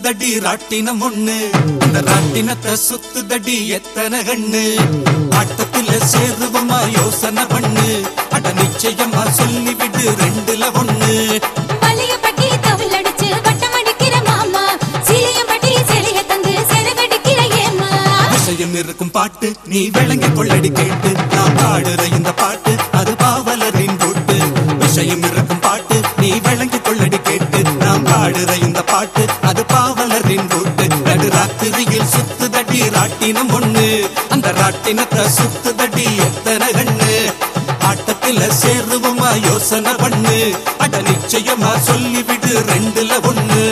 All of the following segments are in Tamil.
சுத்துதடி ராட்டினம் ஒண்ணு அந்த ராட்டினத்தை சுத்துதடி எத்தனை கண்ணு ஆட்டத்துல சேருவமா யோசனை பண்ணு அட நிச்சயமா சொல்லிவிடு ரெண்டுல ஒண்ணு வளையப்பட்டி தவில் அடிச்சு வட்டம் அடிக்கிற மாமா சீலையம்பட்டி சிலைய தந்து சிறகடிக்கிற ஏமா விஷயம் இருக்கும் பாட்டு நீ விளங்கி கொள்ளடி கேட்டு நான் பாடுற இந்த பாட்டு அது பாவலரின் கூட்டு விஷயம் இருக்கும் பாட்டு நீ விளங்கி கொள்ளடி கேட்டு நான் பாடுற இந்த பாட்டு அது பாவலரின் கூட்டு நடு ராத்திரியில் சுத்துதடி ராட்டினம் ஒண்ணு அந்த ராட்டினத்தை சுத்துதடி எத்தனை கண்ணு ஆட்டத்துல சேருவமா யோசனை பண்ணு அட நிச்சயமா சொல்லிவிடு ரெண்டுல ஒண்ணு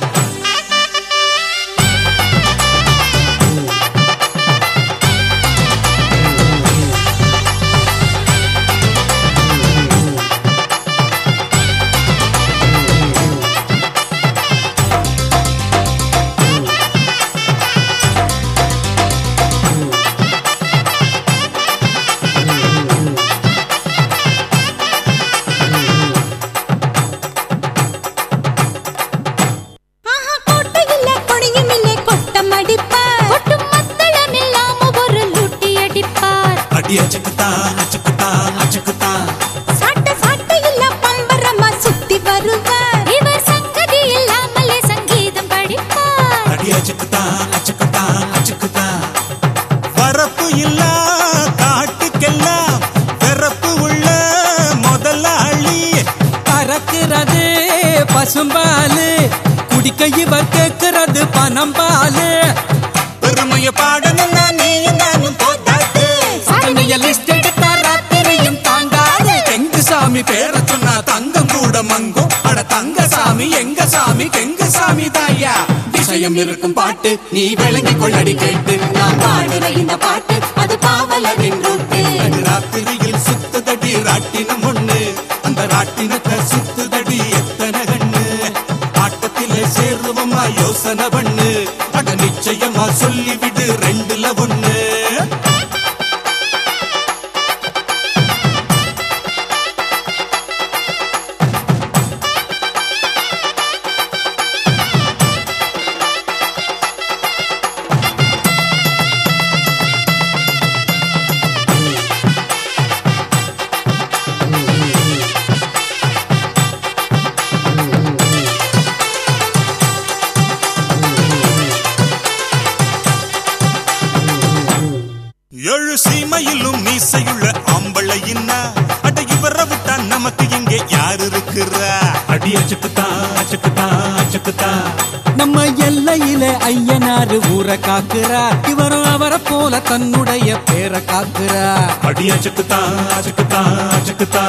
ஆஹா கோட்டை இல்ல கொடியும் இல்ல கொட்டம் அடிப்பார் கொட்டும் மத்தளம் இல்லாம ஒரு லூட்டி அடிப்பார் அடி அச்சுக்குத்தா அச்சுக்குத்தா அச்சுக்குத்தா சாட்ட சாட்ட இல்ல பம்பரமா சுத்தி வருவார் இவர் சங்கதி இல்லாமலே சங்கீதம் படிப்பார் அடி அச்சுக்குத்தா அச்சுக்குத்தா அச்சுக்குத்தா வரப்பு இல்ல காட்டுக்கெல்லாம் பிறப்பு உள்ள முதலாளி பறக்கிறது பசும்பாலு குடிக்க இவர் கேட்கிறது பனம்பாலு பெருமைய பாடணும்னா நீயும் நானும் போட்டாத்து சரணைய லிஸ்ட் எடுத்தா ராத்திரியும் தாங்காது எங்கு சாமி பேர சொன்னா தங்கம் கூட மங்கும் அட தங்க சாமி எங்க சாமி கெங்கு சாமி தாயா விஷயம் இருக்கும் பாட்டு நீ விளங்கி கொள்ளடி கேட்டு நான் பாடுற இந்த பாட்டு அது பாவலரின் ரூட்டு அது ராத்திரியில் சுத்துதடி ராட்டினம் ஒண்ணு அந்த ராட்டினத்தை சுத்துதடி எத்தனை கண்ணு ஆட்டத்திலே சேருவமா யோசனை பண்ணு அட நிச்சயமா சொல்லிவிடு ரெண்டுல ஒண்ணு ஏழு சீமையிலும் மீசையுள்ள ஆம்பளையின்னா அட இவரை விட்டா நமக்கு இங்கே யாரு இருக்கிறா அடி அச்சுக்குத்தா அச்சுக்குத்தா அச்சுக்குத்தா நம்ம எல்லையில ஐயனாரு ஊரை காக்குறார் இவரும் அவரை போல தன்னுடைய பேரை காக்குறார் அடி அச்சுக்குத்தா அச்சுக்குத்தா அச்சுக்குத்தா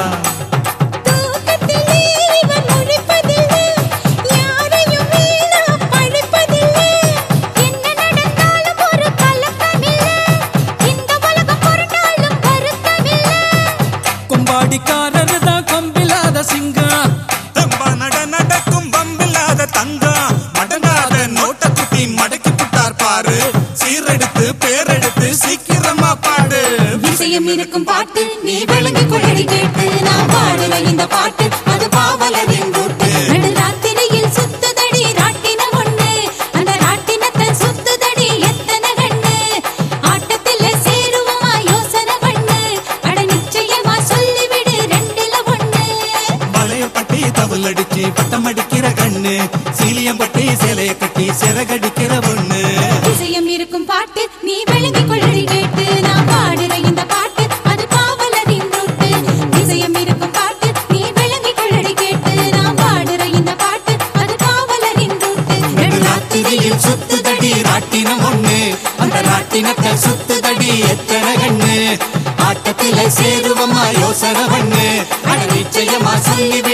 தூக்கத்திலே இவர் முழிப்பதில்லை யாரையும் வீணா பழிப்பதில்லை என்ன நடந்தாலும் ஒரு கலக்கமில்லை இந்த உலகம் புரண்டாலும் வருத்தமில்லை கும்பாடிக்காரர் தான் கொம்பில்லாத சிங்கம் தம்பா நட நடக்கும் பம்பில்லாத தங்கம் மடங்காத நோட்ட குட்டி மடக்கி புட்டார் பாரு சீரெடுத்து பேரெடுத்து சீக்கிரமா பாடு விஷயம் இருக்கும் பாட்டு நீ விளங்கி கொள்ளடி கேட்டு நான் பாடுற இந்த பாட்டு அது பாவலரின் கூட்டு நடு ராத்திரியில் சுத்துதடி ராட்டினம் ஒண்ணு அந்த ராட்டினத்தை சுத்துதடி எத்தனை கண்ணு ஆட்டத்தில் சேருவமா யோசனை பண்ணு அட நிச்சயமா சொல்லிவிடு ரெண்டுல ஒண்ணு வளையப்பட்டி தவள் அடிச்சு பட்டம் அடிக்கிற கண்ணு சீலியம்பட்டி சேலைய கட்டி சிறகடிக்கிற பொண்ணு விஷயம் இருக்கும் பாட்டு நீ விளங்கி கொள்ளடி கேட்டு நான் பாடுற இந்த பாட்டு அது பாவலரின் ரூட்டு விஷயம் இருக்கும் பாட்டு நீ விளங்கி கொள்ளடி கேட்டு நான் பாடுற இந்த பாட்டு அது பாவலரின் ரூட்டு ராத்திரியில் சுத்துதடி ராட்டினம் ஒண்ணு அந்த ராட்டினத்தை சுத்துதடி எத்தனை கண்ணு ஆட்டத்தில சேருவமா யோசனை பண்ணு அட நிச்சயமா சொல்லி